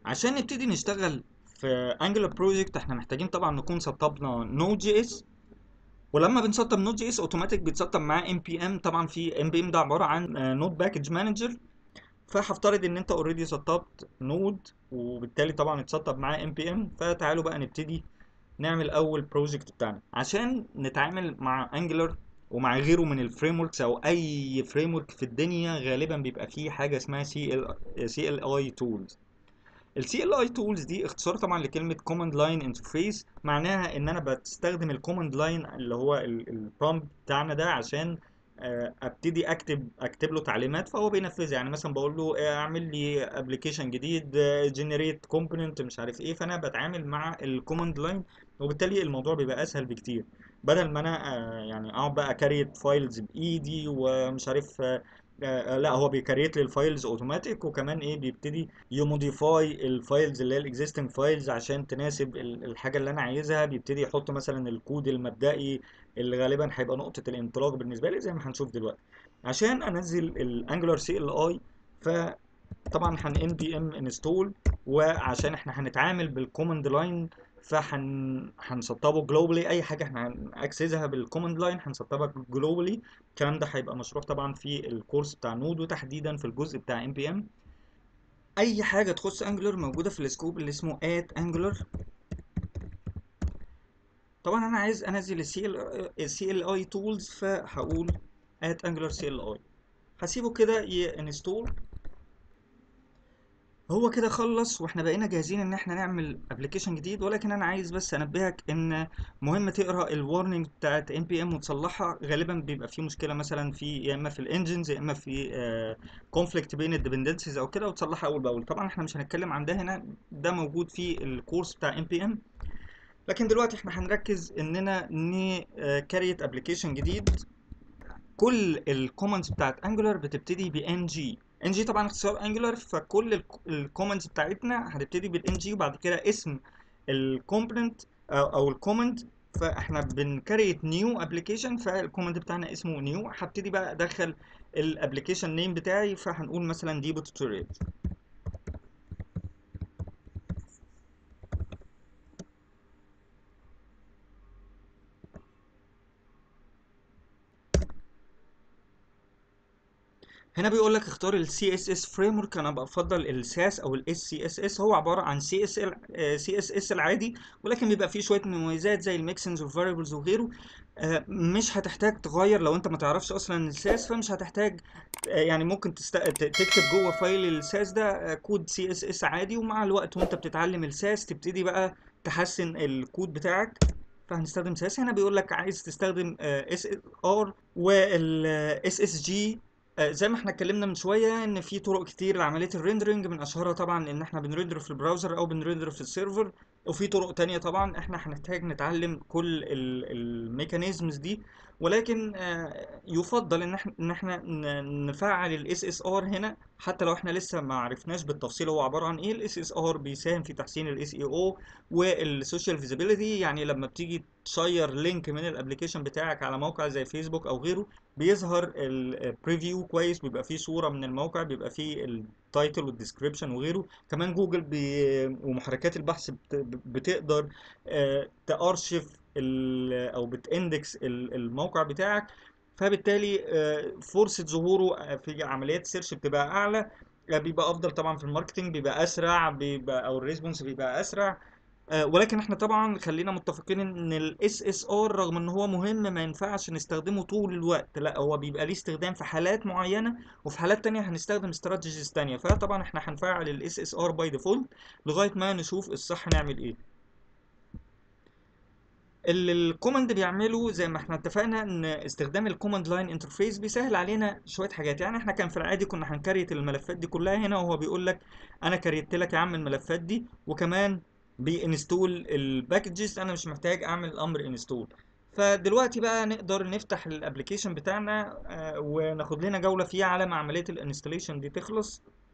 عشان نبتدي نشتغل في انجلر بروجكت احنا محتاجين طبعا نكون سطبنا نود جي اس ولما بنسطب نود جي اس اوتوماتيك بيتسطب معاه ام بي ام طبعا في ام بي ام ده عباره عن نود باكج مانجر فهفترض ان انت اوريدي سطبت نود وبالتالي طبعا اتسطب معاه ام بي ام فتعالوا بقى نبتدي نعمل اول بروجكت بتاعنا عشان نتعامل مع انجلر ومع غيره من الفريم وركس او اي فريم ورك في الدنيا غالبا بيبقى فيه حاجه اسمها سي ال سي ال اي تولز السي ال اي تولز دي اختصار طبعا لكلمه كوماند لاين انترفيس معناها ان انا بستخدم الكوماند لاين اللي هو البرومبت بتاعنا ده عشان ابتدي اكتب اكتب له تعليمات فهو بينفذها يعني مثلا بقول له اعمل لي ابلكيشن جديد جنريت كومبوننت مش عارف ايه فانا بتعامل مع الكوماند لاين وبالتالي الموضوع بيبقى اسهل بكتير بدل ما انا يعني اقعد بقى كريت فايلز بايدي ومش عارف آه لا هو بيكريت لي الفايلز اوتوماتيك وكمان ايه بيبتدي يموديفاي الفايلز اللي هي الاكزيستنج فايلز عشان تناسب الحاجه اللي انا عايزها بيبتدي يحط مثلا الكود المبدئي اللي غالبا هيبقى نقطه الانطلاق بالنسبه لي زي ما هنشوف دلوقتي عشان انزل الانجلر سي ال اي فطبعا هن ان بي ام انستول وعشان احنا هنتعامل بالكوماند لاين فهن هنسطبه جلوبالي اي حاجه احنا هنأكسسها بالكوماند لاين هنسطبها جلوبالي الكلام ده هيبقى مشروح طبعا في الكورس بتاع نود وتحديدا في الجزء بتاع ام بي ام اي حاجه تخص انجلر موجوده في السكوب اللي اسمه ات انجلر طبعا انا عايز انزل السي ال السي ال اي تولز فهقول ات انجلر سي ال اي هسيبه كده ينستول هو كده خلص واحنا بقينا جاهزين ان احنا نعمل ابلكيشن جديد ولكن انا عايز بس انبهك ان مهم تقرا الوارنينج بتاعت ام بي ام وتصلحها غالبا بيبقى في مشكله مثلا في يا اما في الانجنز يا اما في كونفليكت بين الديبندنسيز او كده وتصلحها اول باول طبعا احنا مش هنتكلم عن ده هنا ده موجود في الكورس بتاع ام بي ام لكن دلوقتي احنا هنركز اننا نكريت ابلكيشن جديد كل الكومنتس بتاعت انجولار بتبتدي بان جي ان جي طبعا اختصار انجولار فكل الكومنتس بتاعتنا هتبتدي بالان جي وبعد كده اسم الكومبوننت او الكومنت فاحنا بنكريت نيو ابلكيشن فالكومنت بتاعنا اسمه نيو هبتدي بقى ادخل الابلكيشن نيم بتاعي فهنقول مثلا ديبو توتوريال هنا بيقول لك اختار ال CSS framework انا بفضل ال SAS او ال SCSS هو عباره عن CSL CSS العادي ولكن بيبقى فيه شويه مميزات زي الميكسنز والفاريبلز وغيره مش هتحتاج تغير لو انت ما تعرفش اصلا الساس فمش هتحتاج يعني ممكن تست... تكتب جوه فايل الساس ده كود سي اس اس عادي ومع الوقت وانت بتتعلم الساس تبتدي بقى تحسن الكود بتاعك فهنستخدم ساس هنا بيقول لك عايز تستخدم اس ار والاس اس جي زي ما احنا اتكلمنا من شويه ان في طرق كتير لعمليه الريندرنج من اشهرها طبعا ان احنا بنرندر في البراوزر او بنرندر في السيرفر وفي طرق تانية طبعا احنا هنحتاج نتعلم كل الميكانيزمز دي ولكن يفضل ان احنا ان احنا نفعل الاس اس ار هنا حتى لو احنا لسه ما عرفناش بالتفصيل هو عباره عن ايه الاس اس ار بيساهم في تحسين الاس اي او والسوشيال فيزيبيليتي يعني لما بتيجي تشير لينك من الابلكيشن بتاعك على موقع زي فيسبوك او غيره بيظهر البريفيو كويس بيبقى فيه صوره من الموقع بيبقى فيه التايتل والديسكريبشن وغيره كمان جوجل بي ومحركات البحث بتقدر تارشف او بتاندكس الموقع بتاعك فبالتالي فرصه ظهوره في عمليات سيرش بتبقى اعلى بيبقى افضل طبعا في الماركتنج بيبقى اسرع بيبقى او الريسبونس بيبقى اسرع ولكن احنا طبعا خلينا متفقين ان الاس اس ار رغم ان هو مهم ما ينفعش نستخدمه طول الوقت لا هو بيبقى ليه استخدام في حالات معينه وفي حالات تانية هنستخدم استراتيجيز تانية فطبعا احنا هنفعل الاس اس ار باي ديفولت لغايه ما نشوف الصح نعمل ايه اللي الكوماند بيعمله زي ما احنا اتفقنا ان استخدام الكوماند لاين انترفيس بيسهل علينا شويه حاجات يعني احنا كان في العادي كنا هنكريت الملفات دي كلها هنا وهو بيقول لك انا كريت لك يا عم الملفات دي وكمان بانستول الباكجز انا مش محتاج اعمل الامر انستول فدلوقتي بقى نقدر نفتح الابلكيشن بتاعنا آه وناخد لنا جوله فيه على ما عمليه الانستليشن دي تخلص